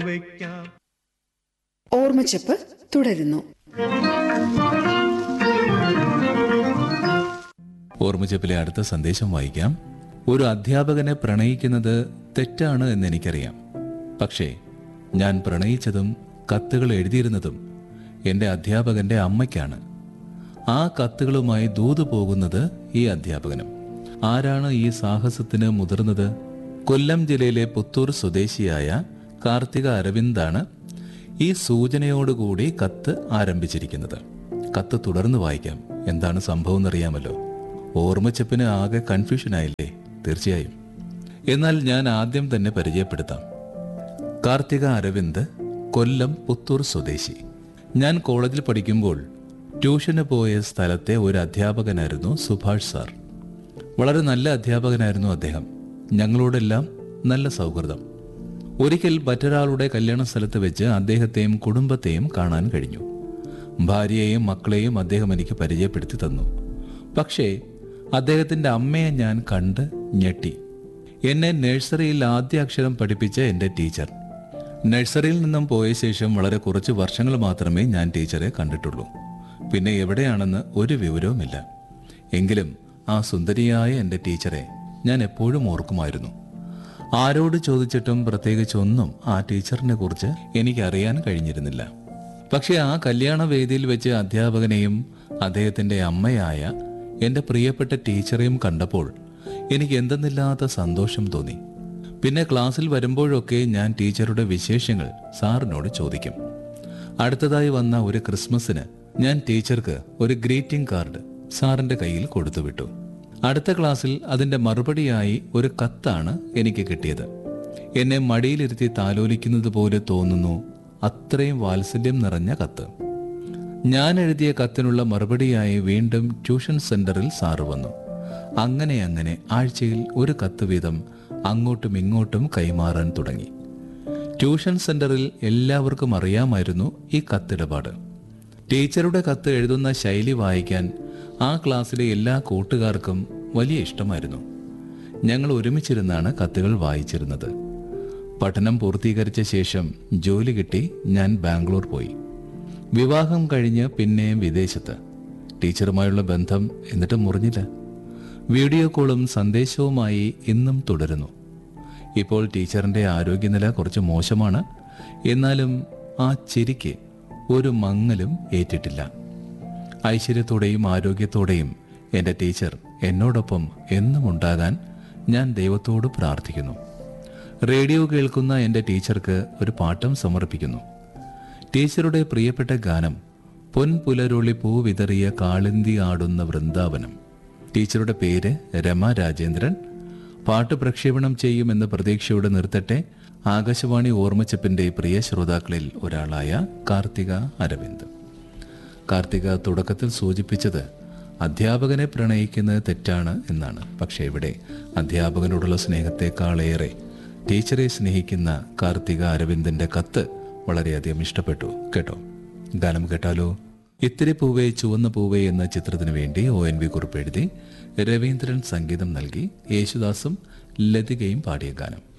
വയ്ക്കാം ഓർമ്മച്ചപ്പ് തുടരുന്നു ഓർമ്മച്ചപ്പിലെ അടുത്ത സന്ദേശം വായിക്കാം ഒരു അധ്യാപകനെ പ്രണയിക്കുന്നത് തെറ്റാണ് എന്ന് എനിക്കറിയാം പക്ഷേ ഞാൻ പ്രണയിച്ചതും കത്തുകൾ എഴുതിയിരുന്നതും എൻ്റെ അധ്യാപകന്റെ അമ്മയ്ക്കാണ് ആ കത്തുകളുമായി ദൂത് പോകുന്നത് ഈ അധ്യാപകനും ആരാണ് ഈ സാഹസത്തിന് മുതിർന്നത് കൊല്ലം ജില്ലയിലെ പുത്തൂർ സ്വദേശിയായ കാർത്തിക അരവിന്ദാണ് ഈ സൂചനയോടുകൂടി കത്ത് ആരംഭിച്ചിരിക്കുന്നത് കത്ത് തുടർന്ന് വായിക്കാം എന്താണ് സംഭവം എന്നറിയാമല്ലോ ഓർമ്മച്ചപ്പിന് ആകെ കൺഫ്യൂഷൻ ആയില്ലേ തീർച്ചയായും എന്നാൽ ഞാൻ ആദ്യം തന്നെ പരിചയപ്പെടുത്താം കാർത്തിക അരവിന്ദ് കൊല്ലം പുത്തൂർ സ്വദേശി ഞാൻ കോളേജിൽ പഠിക്കുമ്പോൾ ട്യൂഷന് പോയ സ്ഥലത്തെ ഒരു അധ്യാപകനായിരുന്നു സുഭാഷ് സാർ വളരെ നല്ല അധ്യാപകനായിരുന്നു അദ്ദേഹം ഞങ്ങളോടെല്ലാം നല്ല സൗഹൃദം ഒരിക്കൽ മറ്റൊരാളുടെ കല്യാണ സ്ഥലത്ത് വെച്ച് അദ്ദേഹത്തെയും കുടുംബത്തെയും കാണാൻ കഴിഞ്ഞു ഭാര്യയെയും മക്കളെയും അദ്ദേഹം എനിക്ക് പരിചയപ്പെടുത്തി തന്നു പക്ഷേ അദ്ദേഹത്തിന്റെ അമ്മയെ ഞാൻ കണ്ട് ഞെട്ടി എന്നെ നഴ്സറിയിൽ ആദ്യ അക്ഷരം പഠിപ്പിച്ച എൻ്റെ ടീച്ചർ നഴ്സറിയിൽ നിന്നും പോയ ശേഷം വളരെ കുറച്ച് വർഷങ്ങൾ മാത്രമേ ഞാൻ ടീച്ചറെ കണ്ടിട്ടുള്ളൂ പിന്നെ എവിടെയാണെന്ന് ഒരു വിവരവുമില്ല എങ്കിലും ആ സുന്ദരിയായ എൻ്റെ ടീച്ചറെ ഞാൻ എപ്പോഴും ഓർക്കുമായിരുന്നു ആരോട് ചോദിച്ചിട്ടും പ്രത്യേകിച്ച് ഒന്നും ആ ടീച്ചറിനെ കുറിച്ച് എനിക്ക് അറിയാൻ കഴിഞ്ഞിരുന്നില്ല പക്ഷേ ആ കല്യാണ വേദിയിൽ വെച്ച് അധ്യാപകനെയും അദ്ദേഹത്തിന്റെ അമ്മയായ എൻ്റെ പ്രിയപ്പെട്ട ടീച്ചറെയും കണ്ടപ്പോൾ എനിക്ക് എന്തെന്നില്ലാത്ത സന്തോഷം തോന്നി പിന്നെ ക്ലാസ്സിൽ വരുമ്പോഴൊക്കെ ഞാൻ ടീച്ചറുടെ വിശേഷങ്ങൾ സാറിനോട് ചോദിക്കും അടുത്തതായി വന്ന ഒരു ക്രിസ്മസിന് ഞാൻ ടീച്ചർക്ക് ഒരു ഗ്രീറ്റിംഗ് കാർഡ് സാറിന്റെ കയ്യിൽ കൊടുത്തുവിട്ടു അടുത്ത ക്ലാസ്സിൽ അതിന്റെ മറുപടിയായി ഒരു കത്താണ് എനിക്ക് കിട്ടിയത് എന്നെ മടിയിലിരുത്തി താലോലിക്കുന്നത് പോലെ തോന്നുന്നു അത്രയും വാത്സല്യം നിറഞ്ഞ കത്ത് ഞാൻ എഴുതിയ കത്തിനുള്ള മറുപടിയായി വീണ്ടും ട്യൂഷൻ സെന്ററിൽ സാറ് വന്നു അങ്ങനെ അങ്ങനെ ആഴ്ചയിൽ ഒരു കത്ത് വീതം അങ്ങോട്ടും ഇങ്ങോട്ടും കൈമാറാൻ തുടങ്ങി ട്യൂഷൻ സെന്ററിൽ എല്ലാവർക്കും അറിയാമായിരുന്നു ഈ കത്തിടപാട് ടീച്ചറുടെ കത്ത് എഴുതുന്ന ശൈലി വായിക്കാൻ ആ ക്ലാസ്സിലെ എല്ലാ കൂട്ടുകാർക്കും വലിയ ഇഷ്ടമായിരുന്നു ഞങ്ങൾ ഒരുമിച്ചിരുന്നാണ് കത്തുകൾ വായിച്ചിരുന്നത് പഠനം പൂർത്തീകരിച്ച ശേഷം ജോലി കിട്ടി ഞാൻ ബാംഗ്ലൂർ പോയി വിവാഹം കഴിഞ്ഞ് പിന്നെയും വിദേശത്ത് ടീച്ചറുമായുള്ള ബന്ധം എന്നിട്ട് മുറിഞ്ഞില്ല വീഡിയോ കോളും സന്ദേശവുമായി ഇന്നും തുടരുന്നു ഇപ്പോൾ ടീച്ചറിന്റെ ആരോഗ്യനില കുറച്ച് മോശമാണ് എന്നാലും ആ ചിരിക്ക് ഒരു മങ്ങലും ഏറ്റിട്ടില്ല ഐശ്വര്യത്തോടെയും ആരോഗ്യത്തോടെയും എൻ്റെ ടീച്ചർ എന്നോടൊപ്പം എന്നും ഉണ്ടാകാൻ ഞാൻ ദൈവത്തോട് പ്രാർത്ഥിക്കുന്നു റേഡിയോ കേൾക്കുന്ന എൻ്റെ ടീച്ചർക്ക് ഒരു പാഠം സമർപ്പിക്കുന്നു ടീച്ചറുടെ പ്രിയപ്പെട്ട ഗാനം പൊൻപുലരൊളി പൂ വിതറിയ കാളിന്തി ആടുന്ന വൃന്ദാവനം ടീച്ചറുടെ പേര് രമ രാജേന്ദ്രൻ പാട്ട് പ്രക്ഷേപണം ചെയ്യുമെന്ന പ്രതീക്ഷയോടെ നിർത്തട്ടെ ആകാശവാണി ഓർമ്മച്ചപ്പിന്റെ പ്രിയ ശ്രോതാക്കളിൽ ഒരാളായ കാർത്തിക അരവിന്ദ് കാർത്തിക തുടക്കത്തിൽ സൂചിപ്പിച്ചത് അധ്യാപകനെ പ്രണയിക്കുന്നത് തെറ്റാണ് എന്നാണ് പക്ഷേ ഇവിടെ അധ്യാപകനോടുള്ള സ്നേഹത്തെക്കാളേറെ ടീച്ചറെ സ്നേഹിക്കുന്ന കാർത്തിക അരവിന്ദന്റെ കത്ത് വളരെയധികം ഇഷ്ടപ്പെട്ടു കേട്ടോ ഗാനം കേട്ടാലോ ഇത്തിരി പൂവേ ചുവന്ന പൂവേ എന്ന ചിത്രത്തിനു വേണ്ടി ഒ എൻ വി കുറിപ്പ് എഴുതി രവീന്ദ്രൻ സംഗീതം നൽകി യേശുദാസും ലതികയും പാടിയ ഗാനം